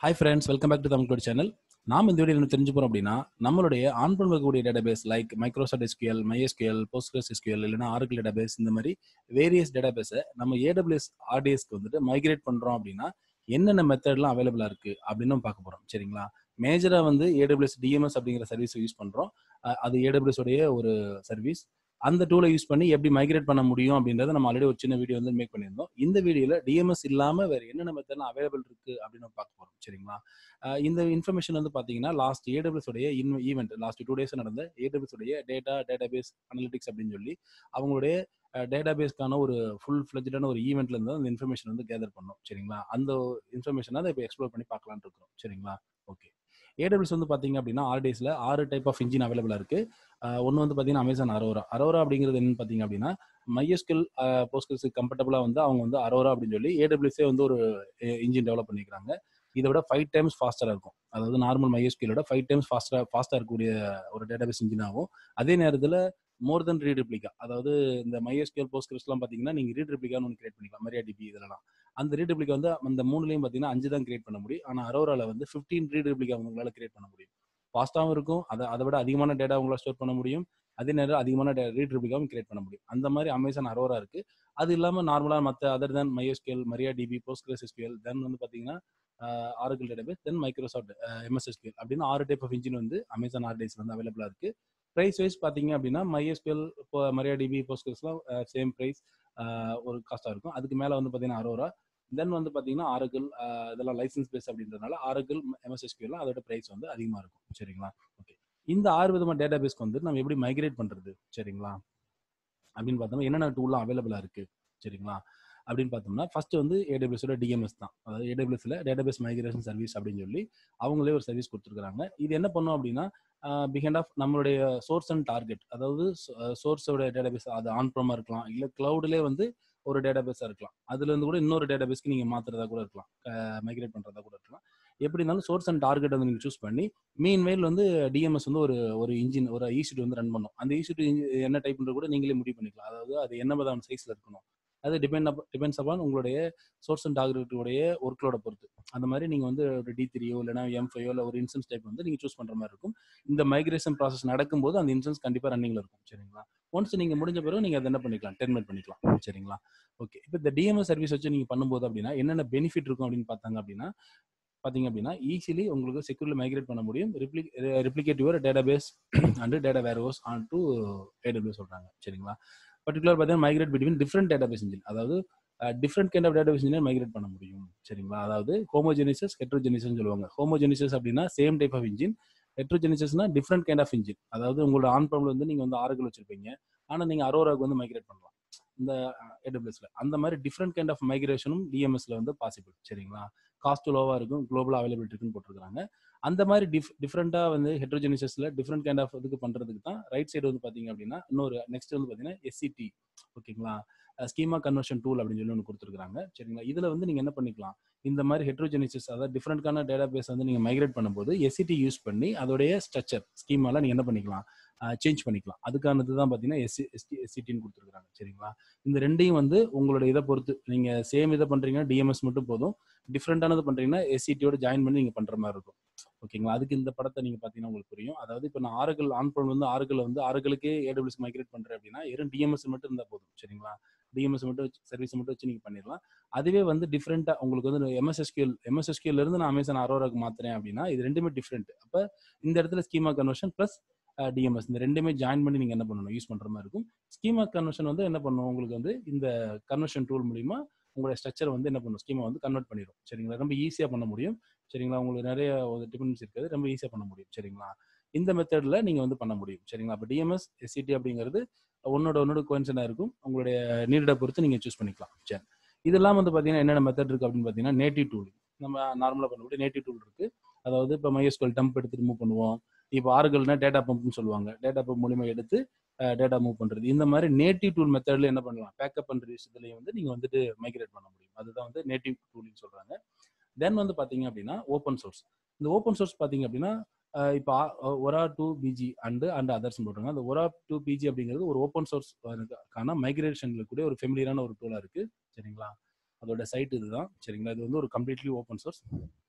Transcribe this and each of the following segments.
hi friends welcome back to Tamil channel நாம் இந்த video என்ன தெரிஞ்சு போறோம் அப்படின்னா நம்மளுடைய ஆன் பண்ணக்கூடிய database like Microsoft SQL MySQL Postgres SQL இல்லைன்னா ஆர்கிள் டேட்டாபேஸ் இந்த மாதிரி வேரியஸ் டேட்டாபேஸை நம்ம ஏடபிள்யூஎஸ் ஆர்டிஎஸ்க்கு வந்துட்டு மைக்ரேட் பண்றோம் அப்படின்னா என்னென்ன மெத்தட்லாம் அவைலபிளா இருக்கு அப்படின்னு நம்ம பார்க்க போறோம் சரிங்களா மேஜரா வந்து ஏடபிள்யூஎஸ் டிஎம்எஸ் அப்படிங்கிற சர்வீஸ் யூஸ் பண்றோம் அஹ் அது ஏடபிள்யூஎஸ் உடைய ஒரு சர்வீஸ் அந்த டூலை யூஸ் பண்ணி எப்படி மைக்ரேட் பண்ண முடியும் அப்படின்றத நம்ம ஆல்ரெடி ஒரு சின்ன வீடியோ வந்து மேக் பண்ணியிருந்தோம் இந்த வீடியோல டிஎம்எஸ் இல்லாம வேற என்னென்ன மெத்தட்லாம் அவைலபிள் இருக்கு அப்படின்னு நம்ம பார்க்க போறோம் சரிங்களா அஹ் இந்த இன்ஃபர்மேஷன் வந்து பாத்தீங்கன்னா லாஸ்ட் ஏடபிள்யூஎஸ் உடைய ஈவெண்ட் லாஸ்ட் டூ டேஸ் நடந்த ஏடபிள்யூஎஸ் உடைய டேட்டா டேட்டாபேஸ் அனலிட்டிக்ஸ் அப்படின்னு சொல்லி அவங்களுடைய டேட்டாபேஸ்க்கான ஒரு ஃபுல் ஃபிளஜான ஒரு ஈவெண்ட்ல இருந்து அந்த இன்ஃபர்மேஷன் வந்து கேதர் பண்ணோம் சரிங்களா அந்த இன்ஃபர்மேஷனை அதை இப்போ எக்ஸ்ப்ளோர் பண்ணி பார்க்கலாம்னு இருக்கிறோம் சரிங்களா ஓகே ஏடபிள்யூஎஸ் வந்து பாத்தீங்க அப்படின்னா ஆறு டேஸ்ல ஆறு டைப் ஆஃப் இன்ஜின் அவைலபிளா இருக்கு ஒன்று வந்து பார்த்தீங்கன்னா அமேசான் அரோரா அரோரா அப்படிங்கிறது என்னன்னு பார்த்தீங்க அப்படின்னா மையஸ்கில் போஸ்கில்ஸ் கம்ஃபர்டபுளாக வந்து அவங்க வந்து அரோரா அப்படின்னு சொல்லி ஏடபிள்யூஸே வந்து ஒரு இன்ஜின் டெவலப் பண்ணிக்கிறாங்க இதை விட ஃபைவ் டைம்ஸ் ஃபாஸ்டராக இருக்கும் அதாவது நார்மல் மையஸ்கிலோட ஃபைவ் டைம்ஸ் ஃபாஸ்டராக ஃபாஸ்ட்டாக இருக்கக்கூடிய ஒரு டேட்டாபேஸ் இன்ஜின் ஆகும் அதே நேரத்தில் மோர் தென் ரீட் ரிப்ளிகா அதாவது இந்த மைஎஸ்கியூஎல் போஸ்ட்கிரிப்ஸ்லாம் பார்த்தீங்கன்னா நீங்கள் ரீட் ரிப்ளிகான்னு ஒன்று கிரியேட் பண்ணிக்கலாம் மரியா டிபி இதெல்லாம் அந்த ரீட் ரிப்ளிகா வந்து அந்த மூணுலையும் பார்த்தீங்கன்னா அஞ்சு தான் கிரியேட் பண்ண முடியும் ஆனால் அரோராவில் வந்து ஃபிஃப்டீன் ரீட் ரிப்ளிகா உங்களால் கிரியேட் பண்ண முடியும் ஃபாஸ்ட்டாகவும் இருக்கும் அதை அதை விட அதிகமான டேட்டா உங்களால் ஸ்டோர் பண்ண முடியும் அதே நேரம் அதிகமான ரீட் ரிப்ளிகாவும் கிரியேட் பண்ண முடியும் அந்த மாதிரி அமேசான் அரோரா இருக்கு அது இல்லாமல் நார்மலாக மற்ற other then MySQL Maria DB Postgres SQL then வந்து பார்த்தீங்கன்னா Oracle database then Microsoft MSSQL அப்படின்னு ஆறு டைப் ஆஃப் இன்ஜின் வந்து அமேசான் ஆர்டேஸ் வந்து அவைலபிளாக இருக்கு ப்ரைஸ் வைஸ் பார்த்தீங்க அப்படின்னா மைஎஸ்கியூஎல் இப்போ மரியா டிபி போஸ்ட்கிரஸ்லாம் சேம் ப்ரைஸ் ஒரு காஸ்ட்டாக இருக்கும் அதுக்கு மேலே வந்து பார்த்தீங்கன்னா அரோரா தென் வந்து பார்த்தீங்கன்னா ஆரக்கிள் இதெல்லாம் லைசன்ஸ் பேஸ் அப்படின்றதுனால ஆரக்கிள் எம்எஸ்எஸ்கியூலாம் அதோட ப்ரைஸ் வந்து அதிகமாக இருக்கும் சரிங்களா ஓகே இந்த ஆறு விதமான டேட்டா பேஸ்க்கு வந்து நம்ம எப்படி மைக்ரேட் பண்ணுறது சரிங்களா அப்படின்னு பார்த்தோம்னா என்னென்ன டூல்லாம் அவைலபிளாக இருக்குது சரிங்களா அப்படின்னு பார்த்தோம்னா ஃபர்ஸ்ட் வந்து ஏடபிள்யூஸோட டிஎம்எஸ் தான் அதாவது ஏடபிள்யூஸில் டேட்டாபேஸ் மைக்ரேஷன் சர்வீஸ் அப்படின்னு சொல்லி அவங்களே ஒரு சர்வீஸ் கொடுத்துருக்காங்க இது என்ன பண்ணும் அப்படின்னா பிஹைண்ட் ஆஃப் நம்மளுடைய சோர்ஸ் அண்ட் டார்கெட் அதாவது சோர்ஸோட டேட்டாபேஸ் அது ஆன் ப்ரோமா இருக்கலாம் இல்லை கிளவுட்லேயே வந்து ஒரு டேட்டாபேஸாக இருக்கலாம் அதுலேருந்து கூட இன்னொரு டேட்டாபேஸ்க்கு நீங்கள் மாற்றுறதா கூட இருக்கலாம் மைக்ரேட் பண்ணுறதா கூட இருக்கலாம் எப்படி இருந்தாலும் சோர்ஸ் அண்ட் டார்கெட் வந்து நீங்கள் சூஸ் பண்ணி மீன் வெயில் வந்து டிஎம்எஸ் வந்து ஒரு ஒரு இன்ஜின் ஒரு ஈசிட் வந்து ரன் பண்ணும் அந்த ஈசிட் என்ன டைப்ன்ற கூட நீங்களே முடிவு பண்ணிக்கலாம் அதாவது அது என்ன விதமான சைஸில் இருக்கணும் அது டிபெண்ட் அப் டிபெண்ட்ஸ் அப்பான் உங்களுடைய சோர்ஸ் அண்ட் டார்கெட்டுடைய ஒர்க்லோட பொறுத்து அந்த மாதிரி நீங்கள் வந்து ஒரு டி த்ரீயோ இல்லைனா எம் ஃபைவோ இல்லை ஒரு இன்சூரன்ஸ் டைப் வந்து நீங்கள் சூஸ் பண்ணுற மாதிரி இருக்கும் இந்த மைக்ரேஷன் ப்ராசஸ் நடக்கும்போது அந்த இன்சூரன்ஸ் கண்டிப்பாக ரன்னிங்கில் இருக்கும் சரிங்களா ஒன்ஸ் நீங்கள் முடிஞ்ச பிறகு நீங்கள் அதை என்ன பண்ணிக்கலாம் டெர்மினேட் பண்ணிக்கலாம் சரிங்களா ஓகே இப்போ இந்த டிஎம்எஸ் சர்வீஸ் வச்சு நீங்கள் பண்ணும்போது அப்படின்னா என்னென்ன பெனிஃபிட் இருக்கும் அப்படின்னு பார்த்தாங்க அப்படின்னா பார்த்தீங்க அப்படின்னா ஈஸிலி உங்களுக்கு செக்யூர்லி மைக்ரேட் பண்ண முடியும் ரிப்ளிக் replicate your database and data warehouse on to AWS சொல்கிறாங்க சரிங்களா பர்டிகுலர் பார்த்தீங்கன்னா migrate between different database engine அதாவது different kind of database engineer migrate பண்ண முடியும் சரிங்களா அதாவது ஹோமோஜெனிசஸ் ஹெட்ரோஜெனிசஸ் சொல்லுவாங்க ஹோமோஜெனிசஸ் அப்படின்னா சேம் டைப் ஆஃப் இன்ஜின் ஹெட்ரோஜெனிசஸ்னா டிஃப்ரெண்ட் கைண்ட் ஆஃப் இன்ஜின் அதாவது உங்களோட ஆன் ப்ராப்ளம் வந்து நீங்கள் வந்து ஆறுகள் வச்சிருப்பீங்க ஆனால் நீங்கள் அரோராக்கு வந்து மைக்ரேட் பண்ணலாம் இந்த ஏடபிள்யூஸ்ல அந்த மாதிரி டிஃப்ரெண்ட் கைண்ட் ஆஃப் மைக்ரேஷனும் டிஎம்எஸ்ல வந்து பாசிபிள் சரிங்களா காஸ்ட் லோவாக இருக்கும் குளோபல் அவைலபிலிட்டி இருக்குன்னு போட்டிருக்காங்க அந்த மாதிரி டிஃப் டிஃப்ரெண்ட்டாக வந்து ஹெட்ரோஜெனிசஸில் டிஃப்ரெண்ட் கைண்ட் ஆஃப் இதுக்கு பண்ணுறதுக்கு தான் ரைட் சைடு வந்து பார்த்தீங்க அப்படின்னா இன்னொரு நெக்ஸ்ட் வந்து பார்த்தீங்கன்னா எஸ்சிடி ஓகேங்களா ஸ்கீமா கன்வர்ஷன் டூல் அப்படின்னு சொல்லி ஒன்று கொடுத்துருக்காங்க சரிங்களா இதில் வந்து நீங்கள் என்ன பண்ணிக்கலாம் இந்த மாதிரி ஹெட்ரோஜெனிசஸ் அதாவது டிஃப்ரெண்ட்கான டேட்டா பேஸ் வந்து நீங்கள் மைக்ரேட் பண்ணும்போது எஸ்சிடி யூஸ் பண்ணி அதோடைய ஸ்ட்ரக்சர் ஸ்கீமால நீங்கள் என்ன பண்ணிக்கலாம் சேஞ்ச் பண்ணிக்கலாம் அதுக்கானது தான் பார்த்தீங்கன்னா எஸ்சி எஸ்டி எஸ்சிடின்னு கொடுத்துருக்காங்க சரிங்களா இந்த ரெண்டையும் வந்து உங்களோட இதை பொறுத்து நீங்கள் சேம் இதை பண்ணுறீங்கன்னா டிஎம்எஸ் மட்டும் போதும் டிஃப்ரெண்டானது பண்ணுறீங்கன்னா எஸ்சிடியோட ஜாயின் பண்ணி நீங்கள் பண்ணுற மாதிரி இருக்கும் ஓகேங்களா அதுக்கு இந்த படத்தை நீங்கள் பார்த்தீங்கன்னா உங்களுக்கு புரியும் அதாவது இப்போ நான் ஆறுகள் ஆன் பண்ண வந்து ஆறுகள் வந்து ஆறுகளுக்கே ஏடபிள்யூஸ் மைக்ரேட் பண்ணுறேன் அப்படின்னா வெறும் டிஎம்எஸ் மட்டும் இருந்தால் போதும் சரிங்களா டிஎம்எஸ் மட்டும் வச்சு சர்வீஸ் மட்டும் வச்சு நீங்கள் பண்ணிடலாம் அதுவே வந்து டிஃப்ரெண்ட்டாக உங்களுக்கு வந்து எம்எஸ்எஸ்கியூஎல் எம்எஸ்எஸ்கியூல இருந்து நான் அமேசான் அரோராக்கு மாத்துறேன் அப்படின்னா இது ரெண்டுமே டிஃப்ரெண்ட் அப்போ இந்த இடத்துல ஸ்கீமா கன்வர்ஷன் ப்ளஸ் டிஎம்எஸ் இந்த ரெண்டுமே ஜாயின் பண்ணி நீங்கள் என்ன பண்ணணும் யூஸ் பண்ணுற மாதிரி இருக்கும் ஸ்கீமா கன்வர்ஷன் வந்து என்ன பண்ணும் உங்களுக்கு வந்து இந்த கன்வர்ஷன் டூல் மூலிமா உங்களுடைய ஸ்ட்ரக்சர் வந்து என்ன பண்ணும் ஸ்கீமா வந்து கன்வெர்ட் பண்ணிடும் சரிங்களா ரொம்ப ஈஸியாக பண்ண முடியும் சரிங்களா உங்களுக்கு நிறைய டிபெண்டன்ஸ் இருக்காது ரொம்ப ஈஸியாக பண்ண முடியும் சரிங்களா இந்த மெத்தடில் நீங்கள் வந்து பண்ண முடியும் சரிங்களா அப்போ டிஎம்எஸ் எஸ்சிடி அப்படிங்கிறது ஒன்னோட ஒன்னோட கோயின்சனாக இருக்கும் உங்களுடைய நீடை பொறுத்து நீங்கள் சூஸ் பண்ணிக்கலாம் சரி இதெல்லாம் வந்து பார்த்தீங்கன்னா என்னென்ன மெத்தட் இருக்குது அப்படின்னு பார்த்தீங்கன்னா நேட்டிவ் டூல் நம்ம நார்மலாக பண்ணக்கூடிய நேட்டிவ் டூல் இருக்குது அதாவது இப்போ மைஎஸ்கோல் டம்ப் எடுத்து மூவ் பண்ணுவோம் இப்போ ஆறுகள்னா டேட்டா பம்ப்னு சொல்லுவாங்க டேட்டா பம்ப் மூலியமாக எடுத்து டேட்டா மூவ் பண்ணுறது இந்த மாதிரி நேட்டிவ் டூல் மெத்தடில் என்ன பண்ணலாம் பேக்கப் பண்ணுற விஷயத்துலையும் வந்து நீங்கள் வந்துட்டு மைக்ரேட் பண்ண முடியும் அதுதான் வந்து நேட்டிவ் டூல்னு சொல்கிறாங்க தென் வந்து பார்த்தீங்க அப்படின்னா ஓப்பன் சோர்ஸ் இந்த ஓப்பன் சோர்ஸ் பார்த்தீங்க அப்படின்னா இப்போ Ora to PG and and others போட்டுருங்க அந்த ஒரா டூ பிஜி அப்படிங்கிறது ஒரு ஓப்பன் சோர்ஸ்க்கான மைக்ரேஷனில் கூட ஒரு ஃபெமிலியரான ஒரு டூலாக இருக்குது சரிங்களா அதோட சைட் இதுதான் சரிங்களா இது வந்து ஒரு கம்ப்ளீட்லி ஓப்பன் சோர்ஸ்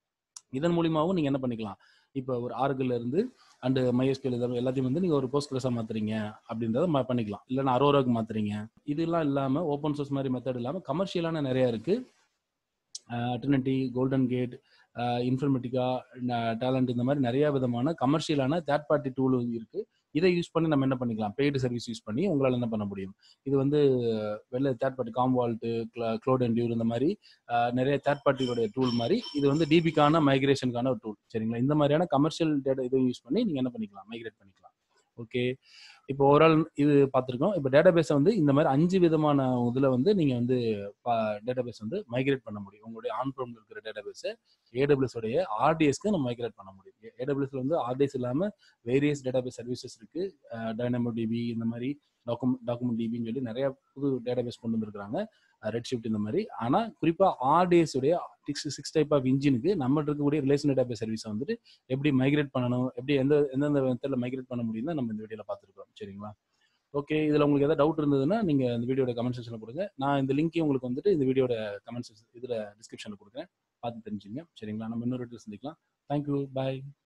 இதன் மூலியமாவும் நீங்க என்ன பண்ணிக்கலாம் இப்போ ஒரு ஆறுகள்ல இருந்து அண்டு மைஎஸ்கியூல் இதெல்லாம் எல்லாத்தையும் வந்து நீங்க ஒரு போஸ்ட் கிளாஸா மாத்துறீங்க அப்படின்றத ம- பண்ணிக்கலாம் இல்லைன்னா அரோராக்கு மாத்துறீங்க இதெல்லாம் இல்லாம ஓப்பன் சோர்ஸ் மாதிரி மெத்தட் இல்லாம கமர்ஷியலான நிறைய இருக்கு Trinity Golden Gate Informatica Talend இந்த மாதிரி நிறைய விதமான கமர்ஷியலான தேர்ட் பார்ட்டி டூல் இருக்கு இதை யூஸ் பண்ணி நம்ம என்ன பண்ணிக்கலாம் பெய்டு சர்வீஸ் யூஸ் பண்ணி உங்களால் என்ன பண்ண முடியும் இது வந்து வெளில third party Commvault cloud endure இந்த மாதிரி அஹ், நிறைய தேர்ட் பார்ட்டியோட டூல் மாதிரி இது வந்து டிபிக்கான மைக்ரேஷனுக்கான ஒரு டூல் சரிங்களா இந்த மாதிரியான கமர்ஷியல் டேட்டா இதை யூஸ் பண்ணி நீங்கள் என்ன பண்ணிக்கலாம் மைக்ரேட் பண்ணிக்கலாம் ஓகே இப்போ ஓவரால் இது பார்த்துருக்கோம் இப்போ டேட்டாபேஸை வந்து இந்த மாதிரி அஞ்சு விதமான இதில் வந்து நீங்கள் வந்து டேட்டாபேஸ் வந்து மைக்ரேட் பண்ண முடியும் உங்களுடைய ஆன் ப்ரோம்ல இருக்கிற டேட்டாபேஸை ஏடபிள்யூஎஸ் உடைய ஆர்டிஎஸ்க்கு நம்ம மைக்ரேட் பண்ண முடியும் ஏடபிள்யூஎஸ்ல வந்து ஆர்டிஎஸ் இல்லாமல் வேரியஸ் டேட்டாபேஸ் சர்வீசஸ் இருக்கு டைனமோ டிபி இந்த மாதிரி டாக்குமெண்ட் டாக்குமெண்ட் டிபின்னு சொல்லி நிறைய புது டேட்டாபேஸ் கொண்டு வந்திருக்காங்க ரெட் ஷிஃப்ட் இந்த மாதிரி ஆனால் குறிப்பாக ஆர்டிஎஸ் உடைய சிக்ஸ் சிக்ஸ் டைப் ஆஃப் இன்ஜினுக்கு நம்ம இருக்கக்கூடிய ரிலேஷன் டேட்டாபேஸ் சர்வீஸை வந்துட்டு எப்படி மைக்ரேட் பண்ணணும் எப்படி எந்த எந்தெந்த விதத்தில் மைக்ரேட் பண்ண முடியும் நம்ம இந்த வீடியோவில் பார்த்துருக்கோம் சரிங்களா ஓகே இதில் உங்களுக்கு ஏதாவது டவுட் இருந்ததுன்னா நீங்கள் இந்த வீடியோட கமெண்ட் செக்ஷனில் கொடுங்க நான் இந்த லிங்க்கையும் உங்களுக்கு வந்துட்டு இந்த வீடியோட கமெண்ட் செக்ஷன் இதில் டிஸ்கிரிப்ஷனில் கொடுக்குறேன் பார்த்து தெரிஞ்சுங்க சரிங்களா நம்ம இன்னொரு வீடியோ சந்திக்கலாம் தேங்க்யூ பாய்